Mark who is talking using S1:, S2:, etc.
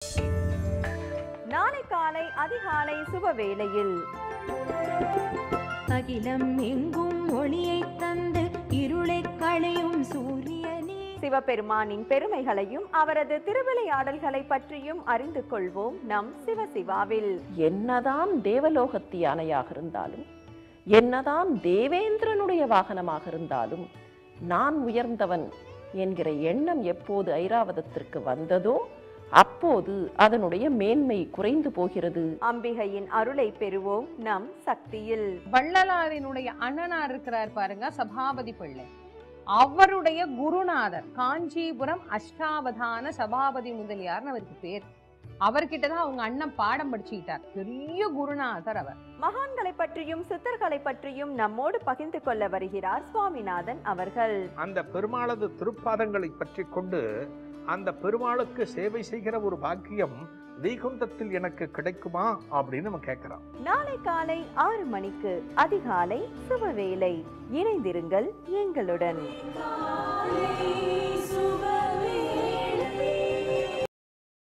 S1: நாளை காலை அதிகாலை சுப வேளையில்
S2: அகிலம் எங்கும் ஒளியைத் தந்து இருளைக் களையும் சூரியனே
S1: சிவபெருமானின் பெருமைகளையும் அவரது திருவிளையாடல்களை பற்றியும் அறிந்து கொள்வோம் நம் சிவசிவாவில்
S3: என்னதான் தேவலோகத்து யானையாக இருந்தாலும் என்னதான் தேவேந்திரனுடைய வாகனமாக இருந்தாலும் நான் உயர்ந்தவன் என்கிற எண்ணம் எப்போது ஐராவதத்திற்கு வந்ததோ அப்போது அதனுடைய மேன்மை குறைந்து போகிறது
S1: அம்பிகையின் அருளை பெறுவோம் நம் சக்தியில்
S4: வள்ளலாரினுடைய அண்ணனா இருக்கிறார் பாருங்க சபாபதி பிள்ளை அவருடைய குருநாதர் காஞ்சிபுரம் அஷ்டாவதான சபாபதி முதலியார்னு அவருக்கு பேர் அவர்கிட்ட தான் அவங்க அண்ணன் பாடம் படிச்சுக்கிட்டார் பெரிய குருநாதர் அவர்
S1: மகான்களை பற்றியும் சித்தர்களை பற்றியும் நம்மோடு பகிர்ந்து கொள்ள வருகிறார் சுவாமிநாதன் அவர்கள்
S5: அந்த பெருமாளது திருப்பாதங்களை பற்றி கொண்டு அந்த பெருமாளுக்கு சேவை செய்கிற ஒரு பாக்கியம் வைகுந்தத்தில் எனக்கு கிடைக்குமா அப்படின்னு நம்ம கேட்கிறோம்
S1: நாளை காலை ஆறு மணிக்கு அதிகாலை சுபவேளை இணைந்திருங்கள் எங்களுடன்
S2: காலை